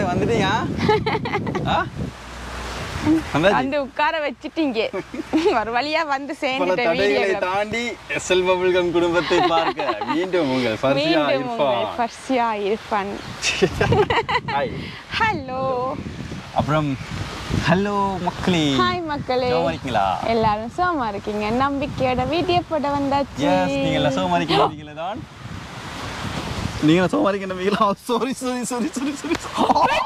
வந்துட்டீங்க ஆ? வந்தாச்சு. வந்து உட்கார வச்சுட்டீங்க ஒரு வழியா வந்து பல சேர்ந்துட்ட தடைகளை வீடியோ தாண்டி எஸ்எல் பபுல்கம் குடும்பத்தை பார்க்க மீண்டும் உங்கள் ஃபர்சியா மீண்டும் உங்கள் இர்ஃபான் ஃபர்சியா இர்ஃபான் ஹாய் ஹலோ அப்புறம் ஹலோ மக்களே ஹாய் மக்களே சுகமா இருக்கீங்களா எல்லாரும் சோமா இருக்கீங்க நம்பிக்கையோட வீடியோ போட வந்தாச்சு எஸ் நீங்க எல்லாம் சோமா இருக்கீங்களா தான் நீங்க எல்லாம் சோமா இருக்கீங்களா sorry sorry sorry sorry sorry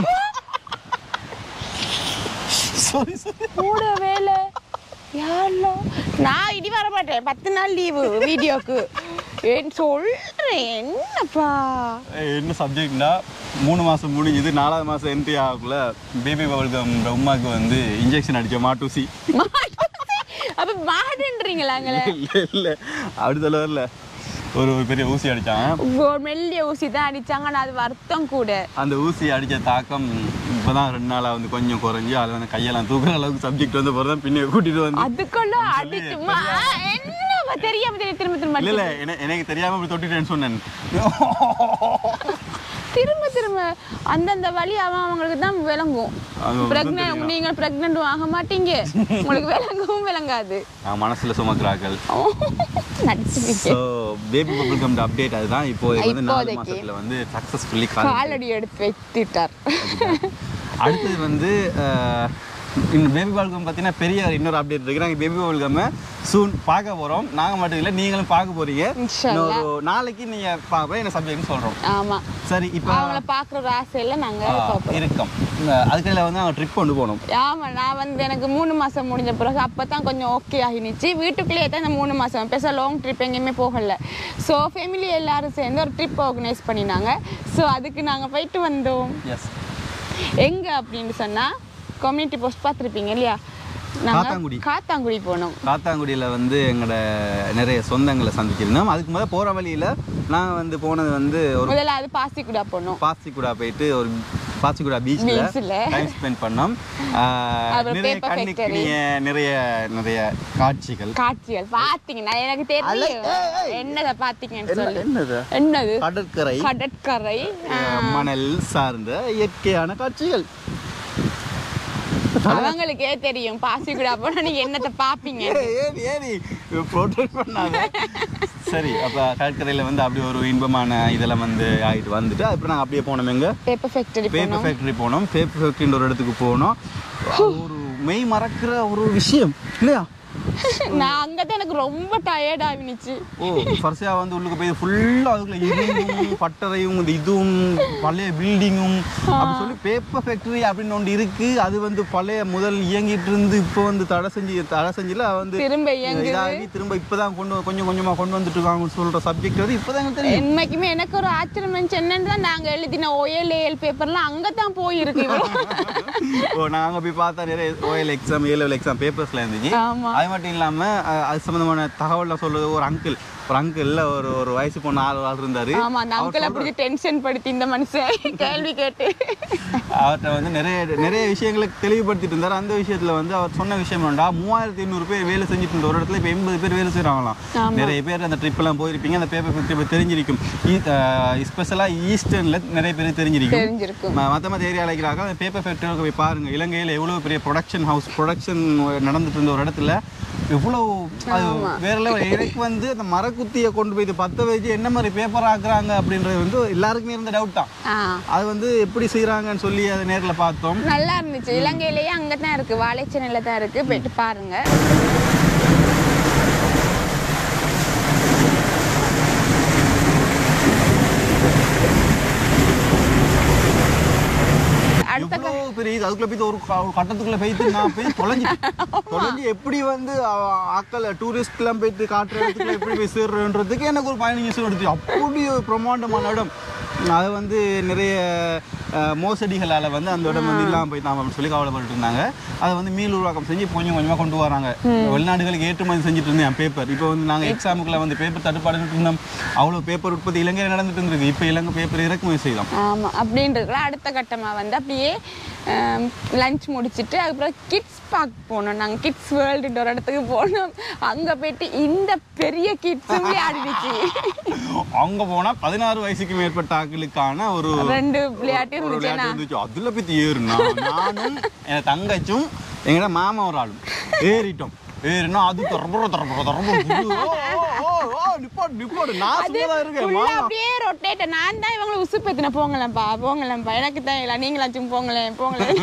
sorry sorry கூட வேலை யாரோ நான் இடி வர மாட்டேன் பத்து நாள் லீவு வீடியோக்கு ஏன் சொல்றேன் என்னப்பா என்ன சப்ஜெக்ட்னா மூணு மாதம் முடிஞ்சுது நாலாவது மாதம் என்ட்ரி ஆகக்குள்ள பேபி பவல்கம் உமாக்கு வந்து இன்ஜெக்ஷன் அடிச்ச மாட்டூசி அப்ப மாடுன்றீங்களாங்களே இல்லை இல்லை அப்படி சொல்ல வரல ஒரு ஒரு பெரிய ஊசி அடிச்சான் ஒரு மெல்லிய ஊசி தான் அடிச்சாங்க ஆனா அது வருத்தம் கூட அந்த ஊசி அடித்த தாக்கம் இப்போதான் ரெண்டு நாளாக வந்து கொஞ்சம் குறைஞ்சி அது வந்து கையெல்லாம் தூக்குற அளவுக்கு சப்ஜெக்ட் வந்து போகிறதா பின்ன கூட்டிட்டு வந்து அதுக்குள்ள அடிச்சுமா என்னப்பா தெரியாம தெரிய திரும்ப திரும்ப இல்லை இல்லை என- எனக்கு தெரியாமல் இப்படி தொட்டுட்டேன்னு சொன்னேன் திரும்ப திரும்ப அந்தந்த வழி அவன் அவங்களுக்கு தான் விளங்கும் அது ஒண்ணும் பிரெக்னென்ட் தெரியும். நீங்க பிரெக்னென்ட்டும் ஆக மாட்டீங்க உங்களுக்கு விளங்கவும் விளங்காது நான் மனசில் சுமக்கிறார்கள் நடிச்சிருக்கீங்க so baby bubble gum update அதுதான் இப்போதைக்கு வந்து நாலு இப்போதைக்கு. மாசத்துல வந்து சக்ஸஸ்ஃபுல்லி கால் காலடி எடுத்து வைத்துட்டார் அடுத்தது வந்து அஹ், இந்த பேபி பால்கம் பார்த்தீங்கன்னா பெரிய இன்னொரு அப்டேட் இருக்கு நாங்கள் பேபி பால்கம்மை சூன் பார்க்க போகிறோம் நாங்கள் மட்டும் இல்லை நீங்களும் பார்க்க போறீங்க இன்ஷா இன்னொரு நாளைக்கு நீங்கள் பார்ப்போம் என்ன சப்ஜெக்ட்னு சொல்கிறோம் ஆமா சரி இப்போ அவங்கள பாக்குற ஒரு ஆசையில நாங்க பார்ப்போம் இருக்கோம் அதுக்குள்ள வந்து நாங்கள் ட்ரிப் கொண்டு போனோம் ஆமா நான் வந்து எனக்கு மூணு மாசம் முடிஞ்ச பிறகு அப்பதான் கொஞ்சம் ஓகே ஆகினுச்சு வீட்டுக்குள்ளேயே தான் இந்த மூணு மாசம் பெருசாக லாங் ட்ரிப் எங்கேயுமே போகல ஸோ ஃபேமிலி எல்லாரும் சேர்ந்து ஒரு ட்ரிப் ஆர்கனைஸ் பண்ணினாங்க ஸோ அதுக்கு நாங்க போயிட்டு வந்தோம் எஸ் எங்க அப்படின்னு சொன்னா கம்யூனிட்டி போஸ்ட் பார்த்துருப்பீங்க இல்லையா காத்தாங்குடி. நாங்க காத்தாங்குடி போனோம் காத்தாங்குடியில் வந்து எங்களோட நிறைய சொந்தங்களை சந்திச்சிருந்தோம் அதுக்கு முதல்ல போகிற வழியில் நான் வந்து போனது வந்து ஒரு முதல்ல அது பாசிக்குடா போனோம் பாசிக்குடா போயிட்டு ஒரு பாசிக்குடா பீச்சில் Beachல. டைம் ஸ்பெண்ட் பண்ணோம் ஆஹ், அப்புறம் நிறைய paper கண்ணுக்கு factory. இனிய நிறைய நிறைய காட்சிகள் காட்சிகள் பாத்தீங்கன்னா எனக்கு தெரியும் என்னதை பாத்தீங்கன்னு சொல்லி என்னது என்னது கடற்கரை கடற்கரை ஆஹ், மணல் சார்ந்த இயற்கையான காட்சிகள் அவங்களுக்கே தெரியும் பாசிக்குடா போனா நீங்க என்னத்தை பாப்பீங்க ஏய், ஏறி ஏறி ப்ரோட்டோட் பண்ணாத சரி அப்போ கடற்கரையில் வந்து அப்படி ஒரு இன்பமான இதெல்லாம் வந்து ஆகிட்டு வந்துட்டு அப்புறம் நாங்கள் அப்படியே போனோம் எங்க பேப்பர் ஃபேக்டரி பேப்பர் போனோம் ஃபேக்டரி போனோம் பேப்பர் ஃபேக்டரின்ற ஒரு இடத்துக்கு போனோம் ஒரு மெய் மறக்கிற ஒரு விஷயம் இல்லையா நான் அங்கதான் எனக்கு ரொம்ப டயர்ட் ஆகினுச்சு ஓ ஃபர்ஸ்டா வந்து உள்ளுக்கு போய் ஃபுல்லாக அதுக்குள்ள இரும்பும் பட்டறையும் இந்த இதுவும் பழைய பில்டிங்கும் அப்படி சொல்லி பேப்பர் ஃபேக்டரி அப்படின்னு ஒன்று இருக்கு அது வந்து பழைய முதல் இயங்கிட்டு இருந்து இப்போ வந்து தடை செஞ்சு தடை செஞ்சுல வந்து திரும்ப இயங்குது இதாகி திரும்ப இப்பதான் கொண்டு வ- கொஞ்சம் கொஞ்சமா கொண்டு வந்துட்டு இருக்காங்கன்னு சொல்ற சப்ஜெக்ட் வந்து இப்போதான் எங்களுக்கு தெரியும் என்னைக்குமே எனக்கு ஒரு ஆச்சரியம் இருந்துச்சு என்னன்னு தான் நாங்க எழுதின ஓஎல் ஏஎல் பேப்பர்லாம் அங்கதான் போயிருக்கு இவ்வளவு ஓ நாங்க போய் பார்த்தா நிறைய O L exam A level exam பேப்பர்ஸ்ல இருந்துச்சு ஆமா அது மட்டும் இல்லாம அஹ், அது சம்பந்தமான தகவல்லாம் சொல்றது ஒரு அங்கிள் ஒரு அங்கிள் ஒரு ஒரு வயசு பொண்ணு ஆள் ஆள் இருந்தாரு ஆமா அந்த அங்கிளை பிடிச்சி டென்ஷன் படுத்தி இந்த மனுஷன் கேள்வி கேட்டு அவர்கிட்ட வந்து நிறைய நிறைய விஷயங்களை தெளிவுபடுத்திட்டு இருந்தார் அந்த விஷயத்துல வந்து அவர் சொன்ன விஷயம் என்னடா மூவாயிரத்தி ஐநூறு பேர் வேலை செஞ்சுட்டு இருந்த ஒரு இடத்துல இப்போ எண்பது பேர் வேலை செய்கிறாங்களாம் ஆமா. நிறைய பேர் அந்த ட்ரிப் எல்லாம் போயிருப்பீங்க அந்த பேப்பர் ஃபேக்டரி தெரிஞ்சிருக்கும் ஸ்பெஷலாக ஈஸ்டர்ன்ல நிறைய பேர் தெரிஞ்சிருக்கும் தெரிஞ்சிருக்கும் ம- மத்த மத்த ஏரியாவில் இருக்கிறாங்க அந்த பேப்பர் ஃபேக்டரிக்கு போய் பாருங்க இலங்கையில் எவ்வளோ பெரிய ப்ரொடக்ஷன் ஹவுஸ் ப்ரொடக்ஷன் நடந்துட்டு இருந்த ஒரு இடத்துல எவ்வளோ அது வேற level. எனக்கு வந்து அந்த மரக்குத்தியை கொண்டு போய் இது பத்த வச்சு என்ன மாதிரி பேப்பர் ஆக்குறாங்க அப்படின்றது வந்து எல்லாருக்குமே இருந்த டவுட் தான் ஆ அது வந்து எப்படி செய்கிறாங்கன்னு சொல்லி அதை நேரில் பார்த்தோம் நல்லா இருந்துச்சு இலங்கையிலேயே அங்கதான் இருக்கு வாழைச்சேனையில தான் இருக்கு போயிட்டு பாருங்க அடுத்த க- எவ்வளோ பெரிய இது அதுக்குள்ள போய் ஒரு க- ஒரு கட்டத்துக்குள்ள போயிட்டு நான் போய் தொலைஞ்சு தொலைஞ்சு எப்படி வந்து அ- ஆட்கள் டூரிஸ்ட்லாம் போயிட்டு காட்டுற இடத்துக்குள்ள எப்படி போய் சேர்றன்றதுக்கு எனக்கு ஒரு பதினஞ்சு நிமிஷம் எடுத்து அப்படி ஒரு பிரம்மாண்டமான இடம் அது வந்து நிறைய அஹ், மோசடிகளால் வந்து அந்த இடம் வந்து இல்லாமல் போயிட்டாங்க அப்படின்னு சொல்லி கவலைப்பட்டு இருந்தாங்க அதை வந்து மீள் உருவாக்கம் செஞ்சு கொஞ்சம் கொஞ்சமாக கொண்டு வராங்க வெளிநாடுகளுக்கு ஏற்றுமதி செஞ்சுட்டு இருந்தேன் பேப்பர் இப்போ வந்து நாங்கள் எக்ஸாமுக்குள்ள வந்து பேப்பர் தட்டுப்பாடுன்னு இருந்தோம் அவ்வளோ பேப்பர் உற்பத்தி இலங்கையில் நடந்துட்டு இருந்திருக்கு இப்போ இலங்கை பேப்பர் இறக்குமதி செய்தோம் ஆமா அப்படின்றதுல அடுத்த கட்டமா வந்து அப்படியே லஞ்ச் முடிச்சிட்டு அதுக்கப்புறம் கிட்ஸ் பார்க் போனோம் நாங்கள் கிட்ஸ் வேர்ல்டுன்ற ஒரு இடத்துக்கு போனோம் அங்கே போயிட்டு இந்த பெரிய கிட்ஸ் விளையாடிச்சு அங்க போனா பதினாறு வயசுக்கு மேற்பட்ட ஆட்களுக்கான ஒரு ரெண்டு விளையாட்டு ஒரு இருந்துச்சு விளையாட்டு இருந்துச்சு அதுல பத்தி ஏறுனா நானும் என் தங்கச்சும் எங்கட மாமா ஒரு ஆளும் ஏறிட்டோம் ஏறினா அது தரப்புற தரப்புற தரப்புற நிப்பாடு நிப்பாடு நான் அது சும்மா தான் இருக்கேன் full ஆ மாமா அப்படியே ரொட்டேட் நான் தான் இவங்களை உசு பேத்தின போங்களேன்ப்பா போங்களேன்ப்பா எனக்கு தான் இல்லை நீங்களாச்சும் போங்களேன் போங்களேன்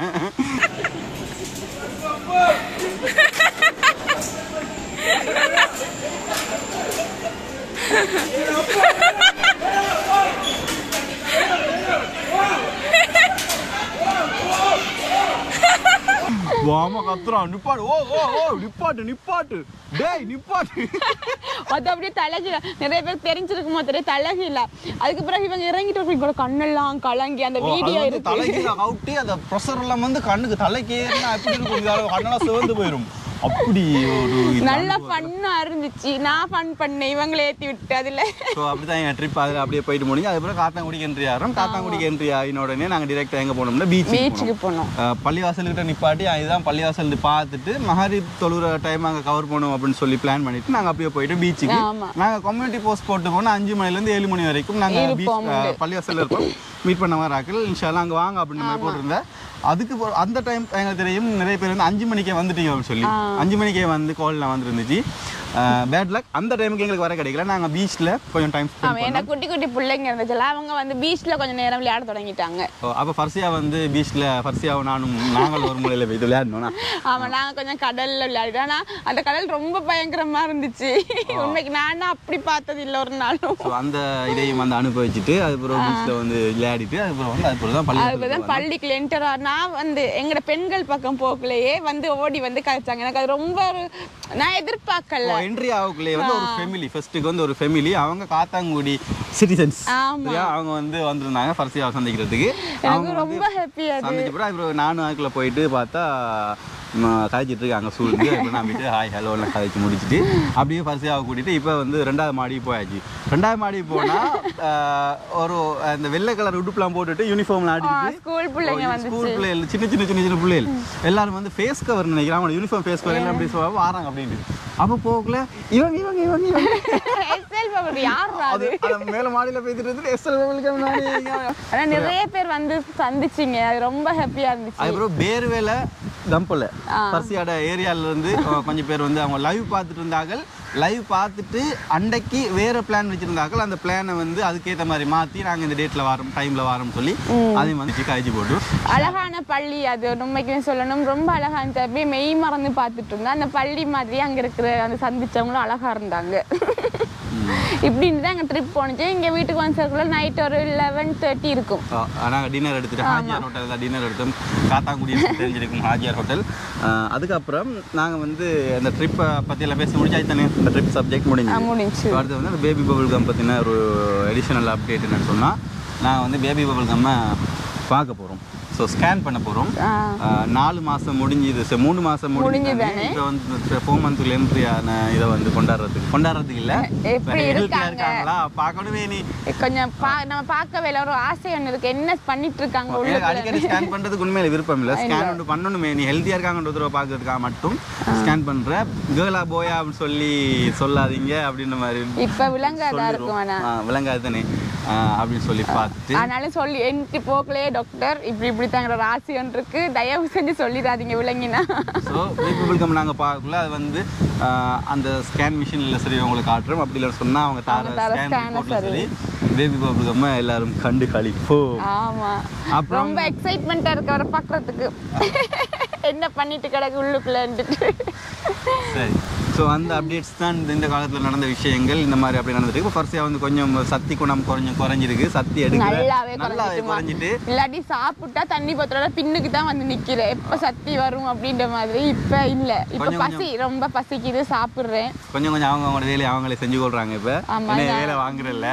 வாமா கத்துறான் நிப்பாடு ஓ ஓ ஓ நிப்பாட்டு நிப்பாட்டு டேய் நிப்பாட்டு அது அப்படியே தலகி நிறைய பேர் தெரிஞ்சிருக்குமோ தெரியும் தலகில அதுக்கு பிறகு இவங்க இறங்கிட்டு இருக்க இவங்களோட கண்ணெல்லாம் கலங்கி அந்த ஓ, அது வீடியோ வந்து இருக்கு தலைகீழ கவுட்டி அந்த ப்ரெஷர் எல்லாம் வந்து கண்ணுக்கு தலைக்கு ஏறினா எப்படி இருக்கும் இதால கண்ணெல்லாம் சிவந்து போயிடும் அப்படி ஒரு இது நல்ல ஃபன்னா இருந்துச்சு நான் ஃபன் பண்ணேன் இவங்களை ஏத்தி விட்டு அதுல ஸோ அப்படிதான் என் ட்ரிப் அதில் அப்படியே போயிட்டு முடிஞ்சு அதுக்கப்புறம் காத்தாங்குடிக்கு என்ட்ரி ஆகிறோம் காத்தாங்குடிக்கு என்ட்ரி ஆகின உடனே நாங்கள் டிரெக்டாக எங்கே போனோம்னா பீச் பீச்சுக்கு போனோம் பள்ளிவாசல்கிட்ட நிப்பாட்டி இதுதான் பள்ளிவாசல் பார்த்துட்டு மகாரிப் தொழுகிற டைம் அங்கே கவர் பண்ணுவோம் அப்படின்னு சொல்லி பிளான் பண்ணிட்டு நாங்கள் அப்படியே போயிட்டு பீச்சுக்கு ஆமா. நாங்கள் கம்யூனிட்டி போஸ்ட் போட்டு போனால் அஞ்சு மணிலேருந்து ஏழு மணி வரைக்கும் நாங்கள் பீச் இருப்போம் பள்ளிவாசலில் இருப்போம் மீட் பண்ண மாதிரி ஆக்கள் இன்ஷால்லாம் அங்கே வாங்க அப்படின்னு மாதிரி போட்டிருந்தேன் அதுக்கு பொ- அந்த டைம் எங்களுக்கு தெரியும் நிறைய பேர் வந்து அஞ்சு மணிக்கே வந்துட்டீங்க அப்படின்னு சொல்லி அஞ்சு மணிக்கே வந்து காலில் வந்துருந்துச்சு பேட் லக் அந்த டைமுக்கு எங்களுக்கு வர கிடைக்கல நாங்கள் பீச்சில் கொஞ்சம் டைம் ஸ்பெண்ட் அவன் என்ன குட்டி குட்டி பிள்ளைங்க இருந்துச்சுல அவங்க வந்து பீச்ல கொஞ்சம் நேரம் விளையாட தொடங்கிட்டாங்க அப்போ ஃபர்சியா வந்து பீச்சில் ஃபர்சியாவும் நானும் நாங்கள் ஒரு முறையில் போய் விளையாடணும்னா ஆமா நாங்க கொஞ்சம் கடல்ல விளையாடிட்டோம் ஆனா அந்த கடல் ரொம்ப பயங்கரமா இருந்துச்சு உண்மைக்கு நான் அப்படி பார்த்தது இல்ல ஒரு நாளும் ஸோ அந்த இதையும் வந்து அனுபவிச்சுட்டு அதுக்கப்புறம் பீச்சில் வந்து விளையாடிட்டு அதுக்கப்புறம் வந்து அதுக்கப்புறம் தான் பள்ளி அதுதான் பள்ளிக்குள்ள என்டர் நான் வந்து எங்கட பெண்கள் பக்கம் போக்குலயே வந்து ஓடி வந்து கழிச்சாங்க எனக்கு அது ரொம்ப ஒரு நான் எதிர்பார்க்கல என்ட்ரி ஆகக்குள்ளே வந்து ஒரு ஃபெமிலி ஃபர்ஸ்ட்டுக்கு வந்து ஒரு ஃபெமிலி அவங்க காத்தாங்குடி சிட்டிசன்ஸ் ஆமா. அவங்க வந்து வந்திருந்தாங்க ஃபர்ஸ்டியாவை சந்திக்கிறதுக்கு எனக்கு ரொம்ப ஹாப்பியா சந்திச்ச பிறகு அப்புறம் நானும் அதுக்குள்ள போயிட்டு பார்த்தா ம, கதைச்சிட்டு இருக்காங்க சூழ்ந்து அப்புறம் நான் போயிட்டு ஹாய் ஹலோ எல்லாம் கதைச்சு முடிச்சுட்டு அப்படியே ஃபர்ஸ்டியாவை கூட்டிட்டு இப்போ வந்து ரெண்டாவது மாடி போயாச்சு ரெண்டாவது மாடி போனால் ஒரு அந்த வெள்ளை கலர் உடுப்புலாம் போட்டுட்டு யூனிஃபார்ம்ல ஆடிட்டு ஸ்கூல் பிள்ளைங்க வந்து ஸ்கூல் பிள்ளைகள் சின்ன சின்ன சின்ன சின்ன பிள்ளைகள் எல்லாரும் வந்து ஃபேஸ் கவர் நினைக்கிறாங்க அவங்க யூனிஃபார்ம் ஃபேஸ் கவர் எல்லாம் அப்படி சொல்லுவாங்க வராங்க அப்படின்ட்டு அப்போ போகல இவங்க இவங்க இவங்க இவங்க எஸ்எல் பாபு யார் அது அது மேல மாடியில பேசிட்டு இருந்து எஸ்எல் பவலுக்கு முன்னாடி ஆனா நிறைய பேர் வந்து சந்திச்சிங்க அது ரொம்ப ஹாப்பியா இருந்துச்சு அதுக்கப்புறம் பேர்வேல தம்பல பர்சியாட ஏரியால இருந்து அஹ், கொஞ்சம் பேர் வந்து அவங்க லைவ் பார்த்துட்டு இருந்தாங்க லைவ் பார்த்துட்டு அன்னைக்கு வேற பிளான் வச்சிருந்தாங்க அந்த பிளானை வந்து அதுக்கேற்ற மாதிரி மாத்தி நாங்க இந்த டேட்ல வரோம் டைம்ல வரோம்னு சொல்லி அதையும் வந்து காய்ச்சி போட்டு அழகான பள்ளி அது உண்மைக்குமே சொல்லணும் ரொம்ப அழகா இருந்துச்சு அப்படியே மெய் மறந்து பார்த்துட்டு இருந்தேன் அந்த பள்ளி மாதிரி அங்க இருக்கிற அந்த சந்திச்சவங்களும் அழகா இருந்தாங்க இப்படின்னு தான் எங்க ட்ரிப் போனுச்சு இங்க வீட்டுக்கு வந்து சேர்க்குள்ள நைட் ஒரு லெவன் தேர்ட்டி இருக்கும் நாங்கள் டின்னர் எடுத்துட்டு ஹாஜியார் ஹோட்டல் தான் டின்னர் எடுத்தோம் காத்தாங்குடி தெரிஞ்சிருக்கும் ஹாஜியார் ஹோட்டல் அஹ், அதுக்கப்புறம் நாங்கள் வந்து அந்த ட்ரிப்பை பற்றி எல்லாம் பேசி முடிச்சாச்சு தானே இந்த ட்ரிப் சப்ஜெக்ட் முடிஞ்சு ஆ, முடிஞ்சுச்சு. இப்ப அடுத்து வந்து அந்த பேபி பபிள் கம் பற்றின ஒரு அடிஷனல் அப்டேட் என்னன்னு சொன்னால் நாங்கள் வந்து பேபி பபிள் கம்மை பார்க்க போகிறோம் ஸோ ஸ்கேன் பண்ண போகிறோம் ஆ. நாலு மாதம் முடிஞ்சுது சரி, மூணு மாதம் முடிஞ்சுதானே? இப்போ வந்து ஃபோர் மந்த்துக்கு என்ட்ரியான இதை வந்து கொண்டாடுறதுக்கு கொண்டாடுறதுக்கு இல்லை எப்படி இருக்காங்க? இருக்காங்களா பார்க்கணுமே நீ கொஞ்சம் பா நம்ம பார்க்கவே இல்லை ஒரு ஆசை ஒன்று இருக்கு என்ன பண்ணிட்டு இருக்காங்க எனக்கு உள்ள அடிக்கடி ஸ்கேன் பண்றதுக்கு உண்மையில விருப்பம் இல்ல ஸ்கேன் ஒன்று பண்ணணுமே நீ ஹெல்த்தியா இருக்காங்கன்ற தடவை பார்க்கறதுக்காக மட்டும் ஸ்கேன் பண்ற கேர்ளா போயா அப்படின்னு சொல்லி சொல்லாதீங்க அப்படின்ற மாதிரி இப்ப விலங்காதா இருக்கும் ஆனா ஆ, விளங்காது தானே ஆ, அப்படின்னு சொல்லி பார்த்துட்டு ஆனாலும் சொல்லி என்கிட்ட போக்கலையே டாக்டர் இப்படி இப்படி தாங்கிற ராசி ஒன்று இருக்கு தயவு செஞ்சு சொல்லிடாதீங்க விளங்கினா ஸோ பீப்புள் கம் நாங்கள் பார்க்கல அது வந்து ஆ, அந்த ஸ்கேன் மிஷினில் சரி உங்களுக்கு காட்டுறோம் அப்படி இல்லை சொன்னால் அவங்க தார அவங்க தர ஸ்கேன் scanner ரிப்போர்ட்டில் சரி. சரி பேபி பீப்புள் கம் எல்லாரும் கண்டு கழிப்போம் ஆமா அப்புறம் ரொம்ப எக்ஸைட்மெண்ட்டா இருக்கு அவரை பாக்குறதுக்கு என்ன பண்ணிட்டு கிடக்கு உள்ளுக்குள்ளன்ட்டு சரி ஸோ அந்த அப்டேட்ஸ் தான் இந்த- இந்த காலத்தில் நடந்த விஷயங்கள் இந்த மாதிரி அப்படி நடந்துட்டு இப்போ ஃபர்ஸ்டாக வந்து கொஞ்சம் சக்தி குணம் கொஞ்சம் குறைஞ்சிருக்கு சக்தி எடுக்கல நல்லாவே நல்லாவே குறைஞ்சிட்டுமா. குறைஞ்சிட்டு இல்லாட்டி சாப்பிட்டா தண்ணி பத்திரோட பின்னுக்கு தான் வந்து நிக்கிறேன் எப்ப சக்தி வரும் அப்படின்ற மாதிரி இப்ப இல்ல இப்ப கொஞ்சம் பசி ரொம்ப பசிக்குது சாப்பிடுறேன் கொஞ்சம் கொஞ்சம் அவங்க அவங்களோட வேலையை அவங்களே செஞ்சு கொள்றாங்க இப்போ ஆமா, என்ன நான்- வேலை வாங்குறதில்ல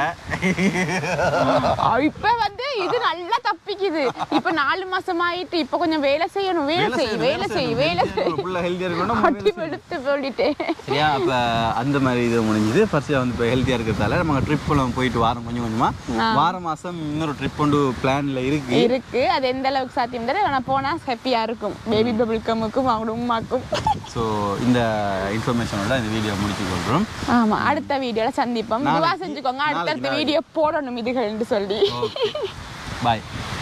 அஹ் இப்ப வந்து இது நல்லா தப்பிக்குது இப்ப நாலு மாசம் ஆயிட்டு இப்ப கொஞ்சம் வேலை செய்யணும் வேலை செய் வேலை செய் வேலை செய் ஃபுல்லாக ஹெல்த்தியாக இருக்கணும் அடி வெளுத்து சொல்லிட்டேன் சரியா அப்ப அந்த மாதிரி இது முடிஞ்சுது ஃபர்ஸ்ட் வந்து இப்போ ஹெல்த்தியா இருக்கிறதால நம்ம ட்ரிப் எல்லாம் போயிட்டு வாரம் கொஞ்சம் கொஞ்சமா வார மாசம் இன்னொரு ட்ரிப் கொண்டு பிளான்ல இருக்கு இருக்கு அது எந்த அளவுக்கு சாத்தியம் தெரியல ஆனால் போனால் ஹாப்பியா இருக்கும் பேபி பபிள்கமுக்கும் அவங்களோட உமாக்கும் ஸோ இந்த இன்ஃபர்மேஷனோட இந்த வீடியோ முடிச்சு கொள்றோம் ஆமா அடுத்த வீடியோல சந்திப்போம் நாளைக்கு- இதுவா செஞ்சுக்கோங்க அடுத்தடுத்த நாளைக்கு- வீடியோ போடணும் இதுகள்னு சொல்லி ஓகே பாய்